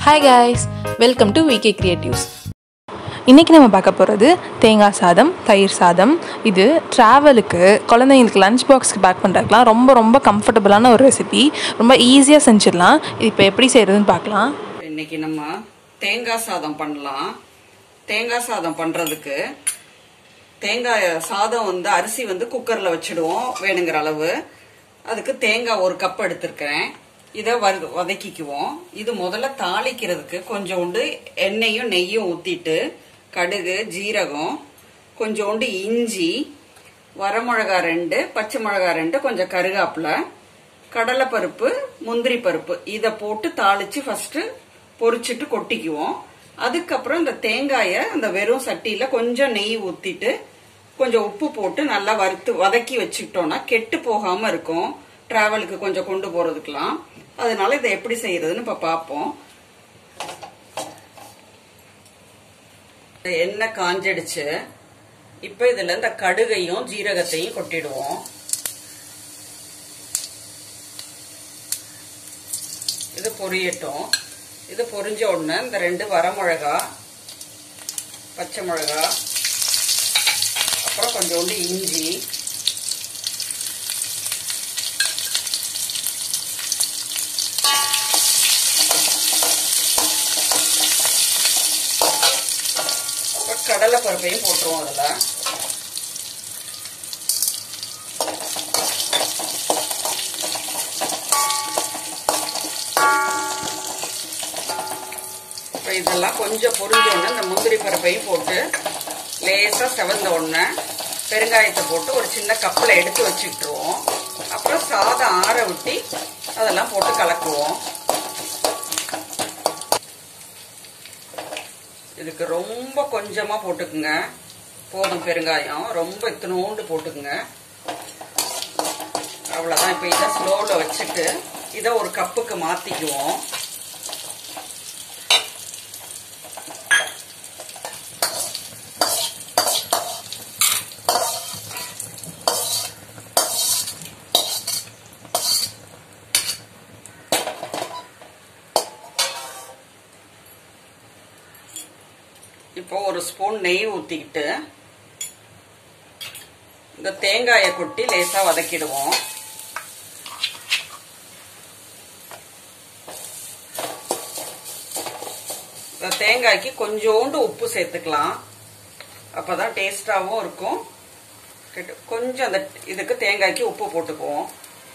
hi guys welcome to Vicky Creatives இன்றைக்கி நம்ம பார்க்க போகிறது தேங்காய் சாதம் தயிர் சாதம் இது ட்ராவலுக்கு குழந்தைங்களுக்கு லஞ்ச் பாக்ஸ்க்கு பேக் பண்ணுறதுக்குலாம் ரொம்ப ரொம்ப கம்ஃபர்டபுளான ஒரு ரெசிபி ரொம்ப ஈஸியாக செஞ்சிடலாம் இது இப்போ எப்படி செய்கிறதுன்னு பார்க்கலாம் இன்னைக்கு நம்ம தேங்காய் சாதம் பண்ணலாம் தேங்காய் சாதம் பண்றதுக்கு தேங்காய் சாதம் வந்து அரிசி வந்து குக்கர்ல வச்சிடுவோம் வேணுங்கிற அளவு அதுக்கு தேங்காய் ஒரு கப் எடுத்திருக்கிறேன் இதை வறு வதக்கிக்குவோம் இது முதல்ல தாளிக்கிறதுக்கு கொஞ்சோண்டு எண்ணெயும் நெய்யும் ஊத்திட்டு கடுகு ஜீரகம் கொஞ்சோண்டு இஞ்சி வரமிளகா ரெண்டு பச்சை மிளகா ரெண்டு கொஞ்சம் கருகாப்புல கடலைப்பருப்பு முந்திரி பருப்பு இதை போட்டு தாளிச்சு ஃபர்ஸ்ட் பொரிச்சிட்டு கொட்டிக்குவோம் அதுக்கப்புறம் இந்த தேங்காயை அந்த வெறும் சட்டியில கொஞ்சம் நெய் ஊத்திட்டு கொஞ்சம் உப்பு போட்டு நல்லா வறுத்து வதக்கி வச்சுக்கிட்டோம்னா கெட்டு போகாம இருக்கும் டிராவலுக்கு கொஞ்சம் கொண்டு போறதுக்கெல்லாம் அதனால இதை எப்படி செய்யறதுன்னு இப்ப பார்ப்போம் எண்ணெய் காஞ்சிடுச்சு இப்ப இதுல இந்த கடுகையும் ஜீரகத்தையும் கொட்டிடுவோம் இது பொரியட்டும் இது பொரிஞ்ச உடனே இந்த ரெண்டு வரமிளகா பச்சை மிளகா அப்புறம் கொஞ்சோண்டு இஞ்சி அப்புறம் கடலை பருப்பையும் போட்டுருவோம் அதில் இப்போ இதெல்லாம் கொஞ்சம் பொரிஞ்ச உடனே இந்த முந்திரி பருப்பையும் போட்டு லேசாக செவந்த உடனே பெருங்காயத்தை போட்டு ஒரு சின்ன கப்பில் எடுத்து வச்சுக்கிட்டுருவோம் அப்புறம் சாதம் ஆற விட்டி அதெல்லாம் போட்டு கலக்குவோம் இதுக்கு ரொம்ப கொஞ்சமாக போட்டுக்குங்க போதும் பெருங்காயம் ரொம்ப இத்தினோண்டு போட்டுக்குங்க அவ்வளோதான் இப்போ இதை ஸ்லோவில் வச்சுட்டு இதை ஒரு கப்புக்கு மாற்றிக்குவோம் இப்போ ஒரு ஸ்பூன் நெய் ஊற்றிக்கிட்டு இந்த தேங்காயை கொட்டி லேசாக வதக்கிடுவோம் இந்த தேங்காய்க்கு கொஞ்சோண்டு உப்பு சேர்த்துக்கலாம் அப்பதான் டேஸ்டாகவும் இருக்கும் கொஞ்சம் அந்த இதுக்கு தேங்காய்க்கு உப்பு போட்டுக்குவோம்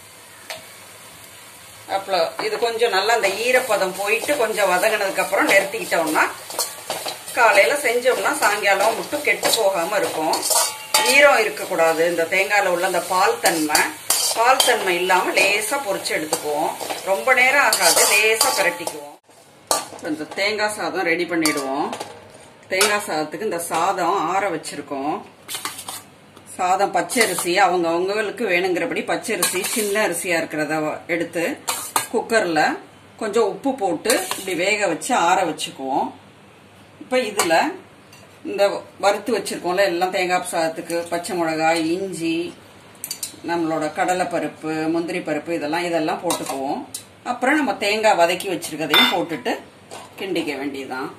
அப்புறம் இது கொஞ்சம் நல்லா அந்த ஈரப்பதம் போயிட்டு கொஞ்சம் வதங்கினதுக்கு அப்புறம் நிறுத்திக்கிட்டோம்னா காலையில செஞ்சோம்னா சாயங்காலம் மட்டும் கெட்டு போகாம இருக்கும் ஈரம் இருக்கக்கூடாது இந்த தேங்காயில உள்ள அந்த பால் தன்மை பால் தன்மை இல்லாம லேசா பொரிச்சு எடுத்துக்குவோம் ரொம்ப நேரம் ஆகாது லேசா பிரட்டிக்குவோம் இந்த தேங்காய் சாதம் ரெடி பண்ணிடுவோம் தேங்காய் சாதத்துக்கு இந்த சாதம் ஆற வச்சிருக்கோம் சாதம் பச்சரிசி அவங்க அவங்களுக்கு வேணுங்கிறபடி பச்சரிசி சின்ன அரிசியா இருக்கிறத எடுத்து குக்கர்ல கொஞ்சம் உப்பு போட்டு இப்படி வேக வச்சு ஆற வச்சுக்குவோம் இப்போ இதில் இந்த வறுத்து வச்சுருக்கோம்ல எல்லாம் தேங்காய் சாதத்துக்கு பச்சை மிளகாய் இஞ்சி நம்மளோட கடலைப்பருப்பு முந்திரி பருப்பு இதெல்லாம் இதெல்லாம் போட்டுக்குவோம் அப்புறம் நம்ம தேங்காய் வதக்கி வச்சிருக்கதையும் போட்டுட்டு கிண்டிக்க வேண்டியதுதான்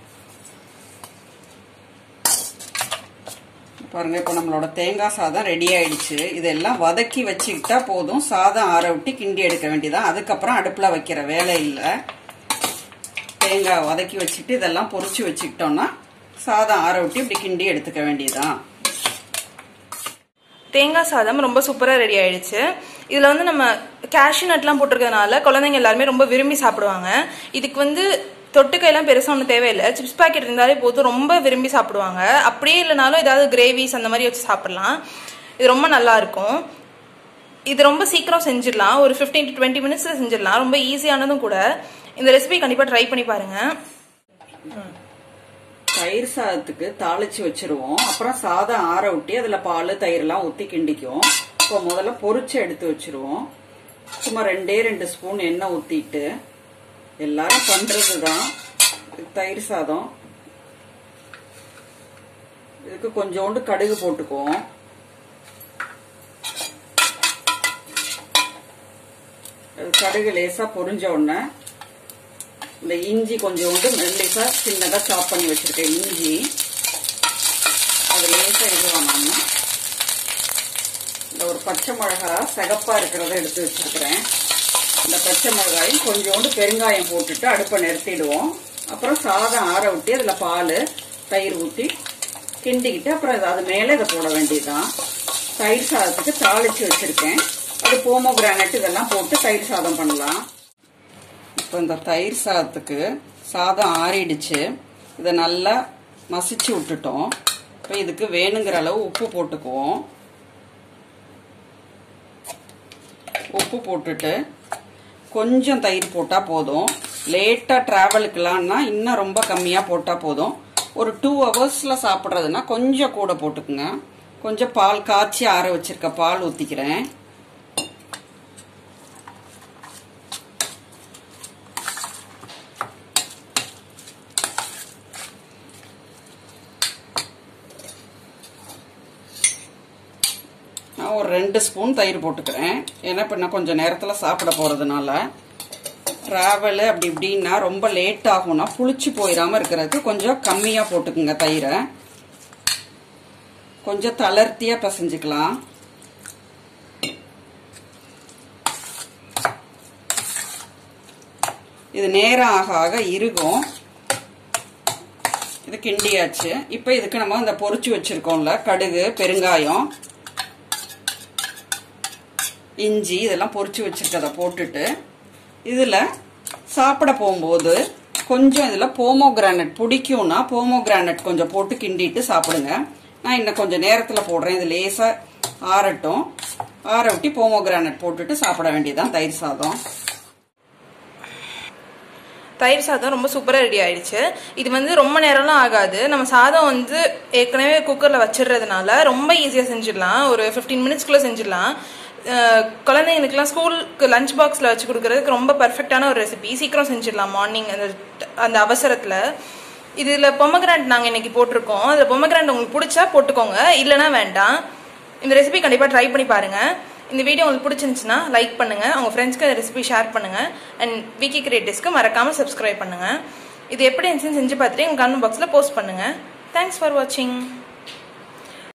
பாருங்க இப்போ நம்மளோட தேங்காய் சாதம் ரெடி ஆயிடுச்சு இதெல்லாம் வதக்கி வச்சுக்கிட்டா போதும் சாதம் ஆற விட்டு கிண்டி எடுக்க வேண்டியதான் அதுக்கப்புறம் அடுப்பில் வைக்கிற வேலை இல்லை தேங்காய் வதக்கி வச்சுட்டு இதெல்லாம் பொரிச்சு வச்சுக்கிட்டோம்னா சாதம் ஆற விட்டு இப்படி கிண்டி எடுத்துக்க வேண்டியதுதான் தேங்காய் சாதம் ரொம்ப சூப்பராக ரெடி ஆயிடுச்சு இதில் வந்து நம்ம கேஷ்யூ நட்லாம் போட்டிருக்கறதுனால குழந்தைங்க எல்லாருமே ரொம்ப விரும்பி சாப்பிடுவாங்க இதுக்கு வந்து தொட்டுக்கையெல்லாம் பெருசாக ஒன்றும் தேவையில்லை சிப்ஸ் பாக்கெட் இருந்தாலே போதும் ரொம்ப விரும்பி சாப்பிடுவாங்க அப்படியே இல்லைனாலும் ஏதாவது கிரேவிஸ் அந்த மாதிரி வச்சு சாப்பிடலாம் இது ரொம்ப நல்லா இருக்கும் இது ரொம்ப சீக்கிரம் செஞ்சிடலாம் ஒரு ஃபிஃப்டீன் டு டுவெண்ட்டி மினிட்ஸில் செஞ்சிடலாம் ரொம்ப ஈஸியானதும் கூட இந்த ரெசிபி கண்டிப்பாக ட்ரை பண்ணி பாருங்க தயிர் சாதத்துக்கு தாளிச்சு வச்சிருவோம் அப்புறம் சாதம் ஆற விட்டி அதுல பால் தயிர்லாம் ஊத்தி கிண்டிக்குவோம் இப்போ முதல்ல பொரிச்சு எடுத்து வச்சிருவோம் சும்மா ரெண்டே ரெண்டு ஸ்பூன் எண்ணெய் ஊத்திட்டு எல்லாரும் பண்றதுதான் தயிர் சாதம் இதுக்கு கொஞ்சோண்டு கடுகு போட்டுக்குவோம் அது கடுகு லேசா பொரிஞ்ச உடனே இந்த இஞ்சி கொஞ்சோண்டு மெல்லிசா சின்னதா சாப் பண்ணி வச்சிருக்கேன் இஞ்சி அது லேசா இதுவானாம இந்த ஒரு பச்சை மிளகா சிகப்பா இருக்கிறத எடுத்து வச்சிருக்கிறேன் இந்த பச்சை மிளகாயும் கொஞ்சோண்டு பெருங்காயம் போட்டுட்டு அடுப்பை நிறுத்திடுவோம் அப்புறம் சாதம் ஆற விட்டு அதுல பால் தயிர் ஊற்றி கிண்டிக்கிட்டு அப்புறம் இது அது மேலே இதை போட வேண்டியதுதான் தயிர் சாதத்துக்கு தாளிச்சு வச்சிருக்கேன் அது போமோ கிரானைட் இதெல்லாம் போட்டு தயிர் சாதம் பண்ணலாம் இப்போ இந்த தயிர் சாதத்துக்கு சாதம் ஆறிடுச்சு இதை நல்லா மசிச்சு விட்டுட்டோம் இப்போ இதுக்கு வேணுங்கிற அளவு உப்பு போட்டுக்குவோம் உப்பு போட்டுட்டு கொஞ்சம் தயிர் போட்டால் போதும் லேட்டாக ட்ராவலுக்கெல்லாம்னா இன்னும் ரொம்ப கம்மியாக போட்டால் போதும் ஒரு டூ ஹவர்ஸில் சாப்பிட்றதுனா கொஞ்சம் கூட போட்டுக்குங்க கொஞ்சம் பால் காய்ச்சி ஆற வச்சிருக்க பால் ஊற்றிக்கிறேன் நான் ஒரு ரெண்டு ஸ்பூன் தயிர் போட்டுக்கிறேன் ஏன்னா இப்போ நான் கொஞ்சம் நேரத்தில் சாப்பிட போகிறதுனால ட்ராவலு அப்படி இப்படின்னா ரொம்ப லேட் ஆகும்னா புளிச்சு போயிடாமல் இருக்கிறதுக்கு கொஞ்சம் கம்மியாக போட்டுக்குங்க தயிரை கொஞ்சம் தளர்த்தியாக பிசைஞ்சுக்கலாம் இது நேரம் ஆக ஆக இருக்கும் இது கிண்டியாச்சு இப்போ இதுக்கு நம்ம இந்த பொரிச்சு வச்சிருக்கோம்ல கடுகு பெருங்காயம் இஞ்சி இதெல்லாம் பொரிச்சு வச்சிருக்கத போட்டுட்டு இதில் சாப்பிட போகும்போது கொஞ்சம் இதில் போமோ கிரானட் பிடிக்கும்னா போமோ கிரானட் கொஞ்சம் போட்டு கிண்டிட்டு சாப்பிடுங்க நான் இன்னும் கொஞ்சம் நேரத்தில் போடுறேன் இது லேசாக ஆறட்டும் ஆற விட்டு போமோ கிரானட் போட்டுட்டு சாப்பிட வேண்டியதுதான் தயிர் சாதம் தயிர் சாதம் ரொம்ப சூப்பராக ரெடி ஆயிடுச்சு இது வந்து ரொம்ப நேரம்லாம் ஆகாது நம்ம சாதம் வந்து ஏற்கனவே குக்கரில் வச்சிடுறதுனால ரொம்ப ஈஸியாக செஞ்சிடலாம் ஒரு ஃபிஃப்டீன் மினிட்ஸ்க்குள்ளே செஞ்சிடலாம் அஹ் குழந்தைங்களுக்குலாம் ஸ்கூலுக்கு லஞ்ச் பாக்ஸில் வச்சு கொடுக்கறதுக்கு ரொம்ப பர்ஃபெக்டான ஒரு ரெசிபி சீக்கிரம் செஞ்சிடலாம் மார்னிங் அந்த அந்த அவசரத்தில் இதில் பொமக்ராண்ட் நாங்கள் இன்னைக்கு போட்டிருக்கோம் அதில் பொமக்ராண்ட் உங்களுக்கு பிடிச்சா போட்டுக்கோங்க இல்லைனா வேண்டாம் இந்த ரெசிபி கண்டிப்பாக ட்ரை பண்ணி பாருங்கள் இந்த வீடியோ உங்களுக்கு பிடிச்சிருந்துச்சுன்னா லைக் பண்ணுங்கள் உங்கள் ஃப்ரெண்ட்ஸ்க்கு இந்த ரெசிபி ஷேர் பண்ணுங்கள் அண்ட் விக்கி கிரியேட்டிவ்ஸ்க்கு மறக்காமல் சப்ஸ்கிரைப் பண்ணுங்கள் இது எப்படி இருந்துச்சுன்னு செஞ்சு பார்த்துட்டு எங்கள் கமெண்ட் பாக்ஸில் போஸ்ட் பண்ணுங்கள் தேங்க்ஸ் ஃபார் வாட்சிங்